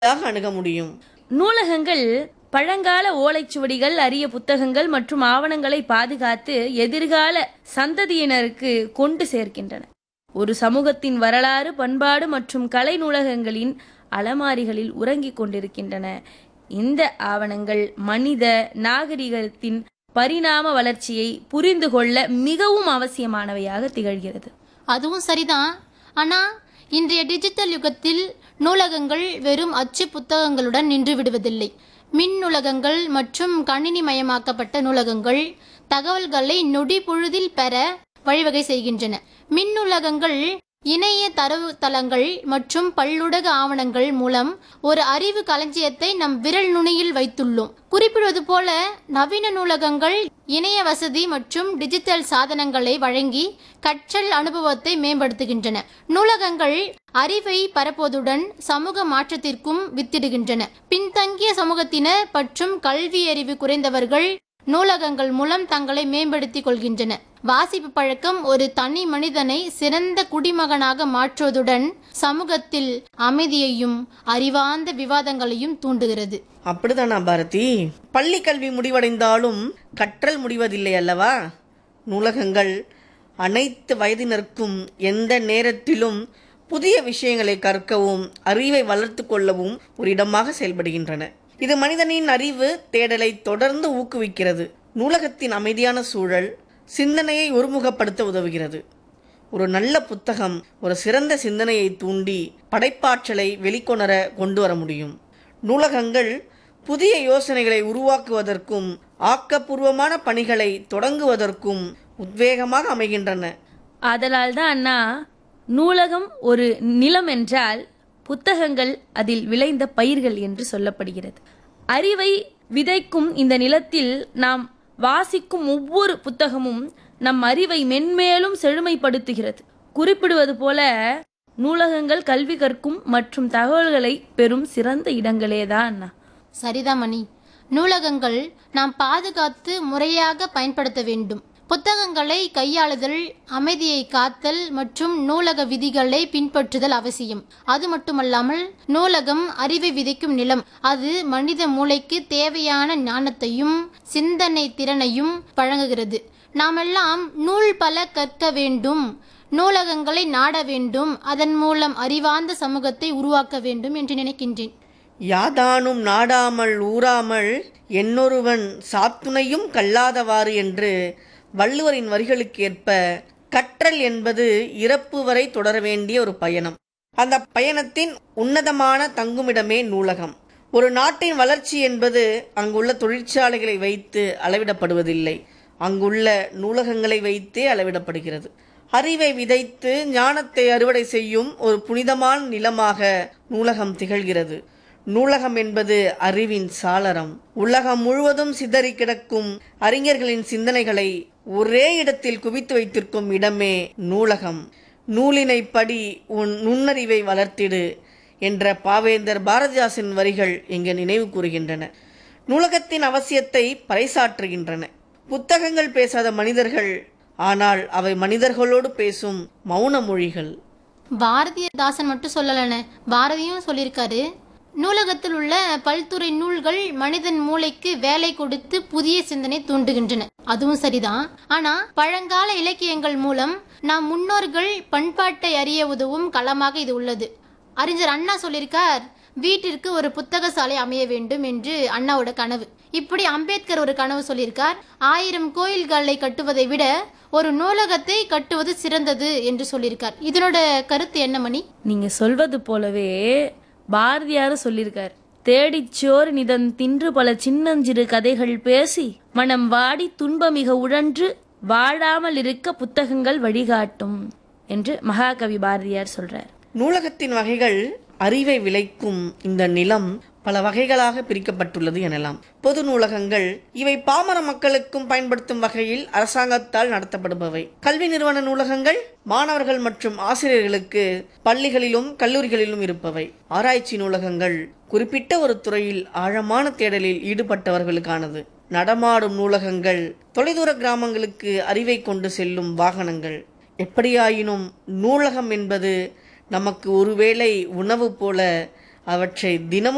எளிதாக அணுக முடியும் நூலகங்கள் பழங்கால ஓலைச்சுவடிகள் அரிய புத்தகங்கள் மற்றும் ஆவணங்களை பாதுகாத்து எதிர்கால சந்ததியினருக்கு கொண்டு சேர்க்கின்றன ஒரு சமூகத்தின் வரலாறு பண்பாடு மற்றும் கலை நூலகங்களின் அலமாரிகளில் உறங்கிக் கொண்டிருக்கின்றன இந்த ஆவணங்கள் மனித நாகரிகத்தின் பரிணாம வளர்ச்சியை புரிந்து கொள்ள மிகவும் அவசியமானவையாக திகழ்கிறது அதுவும் சரிதான் ஆனா இன்றைய டிஜிட்டல் யுகத்தில் நூலகங்கள் வெறும் அச்சு புத்தகங்களுடன் நின்று விடுவதில்லை மின் நூலகங்கள் மற்றும் கணினிமயமாக்கப்பட்ட நூலகங்கள் தகவல்களை நொடி பொழுதில் பெற வழிவகை செய்கின்றன மின் நூலகங்கள் இணைய தரவு தளங்கள் மற்றும் பல்லுலக ஆவணங்கள் மூலம் ஒரு அறிவு களஞ்சியத்தை நம் விரல் நுனியில் வைத்துள்ளோம் குறிப்பிடுவது போல நவீன நூலகங்கள் இணைய வசதி மற்றும் டிஜிட்டல் சாதனங்களை வழங்கி கற்றல் அனுபவத்தை மேம்படுத்துகின்றன நூலகங்கள் அறிவை பரப்புவதுடன் சமூக மாற்றத்திற்கும் வித்திடுகின்றன பின்தங்கிய சமூகத்தினர் மற்றும் கல்வி அறிவு குறைந்தவர்கள் நூலகங்கள் மூலம் தங்களை மேம்படுத்திக் கொள்கின்றன வாசிப்பு பழக்கம் ஒரு தனி மனிதனை சிறந்த குடிமகனாக மாற்றுவதுடன் சமூகத்தில் அமைதியையும் அறிவார்ந்த விவாதங்களையும் தூண்டுகிறது அப்படிதானா பாரதி பள்ளி கல்வி முடிவடைந்தாலும் கற்றல் முடிவதில்லை அல்லவா நூலகங்கள் அனைத்து வயதினருக்கும் எந்த நேரத்திலும் புதிய விஷயங்களை கற்கவும் அறிவை வளர்த்து கொள்ளவும் ஒரு இடமாக செயல்படுகின்றன இது மனிதனின் அறிவு தேடலை தொடர்ந்து ஊக்குவிக்கிறது நூலகத்தின் அமைதியான சூழல் சிந்தனையை ஒருமுகப்படுத்த உதவுகிறது ஒரு நல்ல புத்தகம் ஒரு சிறந்த சிந்தனையை தூண்டி படைப்பாற்றலை வெளிக்கொணர கொண்டு வர முடியும் நூலகங்கள் புதிய யோசனைகளை உருவாக்குவதற்கும் ஆக்கப்பூர்வமான பணிகளை தொடங்குவதற்கும் உத்வேகமாக அமைகின்றன ஆதலால் தான் அண்ணா நூலகம் ஒரு நிலம் என்றால் புத்தகங்கள் அதில் விளைந்த பயிர்கள் என்று சொல்லப்படுகிறது அறிவை விதைக்கும் இந்த நிலத்தில் நாம் வாசிக்கும் ஒவ்வொரு புத்தகமும் நம் அறிவை மென்மேலும் செழுமைப்படுத்துகிறது குறிப்பிடுவது போல நூலகங்கள் கல்வி கற்கும் மற்றும் தகவல்களை பெறும் சிறந்த இடங்களேதான் அண்ணா சரிதான் மணி நூலகங்கள் நாம் பாதுகாத்து முறையாக பயன்படுத்த வேண்டும் புத்தகங்களை கையாளுதல் அமைதியை காத்தல் மற்றும் நூலக விதிகளை பின்பற்றுதல் அவசியம் அது மட்டுமல்லாமல் நூலகம் அறிவை விதைக்கும் நிலம் அது மனித மூளைக்கு தேவையான ஞானத்தையும் சிந்தனை திறனையும் வழங்குகிறது நாமெல்லாம் நூல் பல கற்க வேண்டும் நூலகங்களை நாட வேண்டும் அதன் மூலம் அறிவார்ந்த சமூகத்தை உருவாக்க வேண்டும் என்று நினைக்கின்றேன் யாதானும் நாடாமல் ஊறாமல் என்னொருவன் சாத்துணையும் கல்லாதவாறு என்று வள்ளுவரின் வரிகளுக்கு ஏற்ப கற்றல் என்பது இறப்பு வரை தொடர வேண்டிய ஒரு பயணம் அந்த பயணத்தின் உன்னதமான தங்குமிடமே நூலகம் ஒரு நாட்டின் வளர்ச்சி என்பது அங்குள்ள தொழிற்சாலைகளை வைத்து அளவிடப்படுவதில்லை அங்குள்ள நூலகங்களை வைத்தே அளவிடப்படுகிறது அறிவை விதைத்து ஞானத்தை அறுவடை செய்யும் ஒரு புனிதமான நிலமாக நூலகம் திகழ்கிறது நூலகம் என்பது அறிவின் சாளரம் உலகம் முழுவதும் சிதறி கிடக்கும் அறிஞர்களின் சிந்தனைகளை ஒரே இடத்தில் குவித்து வைத்திருக்கும் இடமே நூலகம் நூலினை படி உன் நுண்ணறிவை வளர்த்திடு என்ற பாவேந்தர் பாரதிதாசன் வரிகள் இங்கு நினைவு கூறுகின்றன நூலகத்தின் அவசியத்தை பறைசாற்றுகின்றன புத்தகங்கள் பேசாத மனிதர்கள் ஆனால் அவை மனிதர்களோடு பேசும் மௌன மொழிகள் பாரதிதாசன் மட்டும் சொல்லலண்ணே பாரதியும் சொல்லியிருக்காரு நூலகத்தில் உள்ள பல்துறை நூல்கள் மனிதன் மூளைக்கு வேலை கொடுத்து புதிய சிந்தனை தூண்டுகின்றன அதுவும் சரிதான் ஆனா பழங்கால இலக்கியங்கள் மூலம் நாம் முன்னோர்கள் பண்பாட்டை அறிய உதவும் களமாக இது உள்ளது அறிஞர் அண்ணா சொல்லியிருக்கார் வீட்டிற்கு ஒரு புத்தக சாலை அமைய வேண்டும் என்று அண்ணாவோட கனவு இப்படி அம்பேத்கர் ஒரு கனவு சொல்லியிருக்கார் ஆயிரம் கோயில்களை கட்டுவதை விட ஒரு நூலகத்தை கட்டுவது சிறந்தது என்று சொல்லியிருக்கார் இதனோட கருத்து என்ன மணி நீங்க சொல்வது போலவே பாரதியாரும் சொல்லியிருக்கார் தேடிச்சோர் நிதன் தின்று பல சின்னஞ்சிறு கதைகள் பேசி மனம் வாடி துன்பமிக உழன்று வாழாமல் இருக்க புத்தகங்கள் வழிகாட்டும் என்று மகாகவி பாரதியார் சொல்றார் நூலகத்தின் வகைகள் அறிவை விளைக்கும் இந்த நிலம் பல வகைகளாக பிரிக்கப்பட்டுள்ளது எனலாம் பொது நூலகங்கள் இவை பாமர மக்களுக்கும் பயன்படுத்தும் வகையில் அரசாங்கத்தால் நடத்தப்படுபவை கல்வி நிறுவன நூலகங்கள் மாணவர்கள் மற்றும் ஆசிரியர்களுக்கு பள்ளிகளிலும் கல்லூரிகளிலும் இருப்பவை ஆராய்ச்சி நூலகங்கள் குறிப்பிட்ட ஒரு துறையில் ஆழமான தேடலில் ஈடுபட்டவர்களுக்கானது நடமாடும் நூலகங்கள் தொலைதூர கிராமங்களுக்கு அறிவை கொண்டு செல்லும் வாகனங்கள் எப்படியாயினும் நூலகம் என்பது நமக்கு ஒருவேளை உணவு போல அவற்றை தினமும்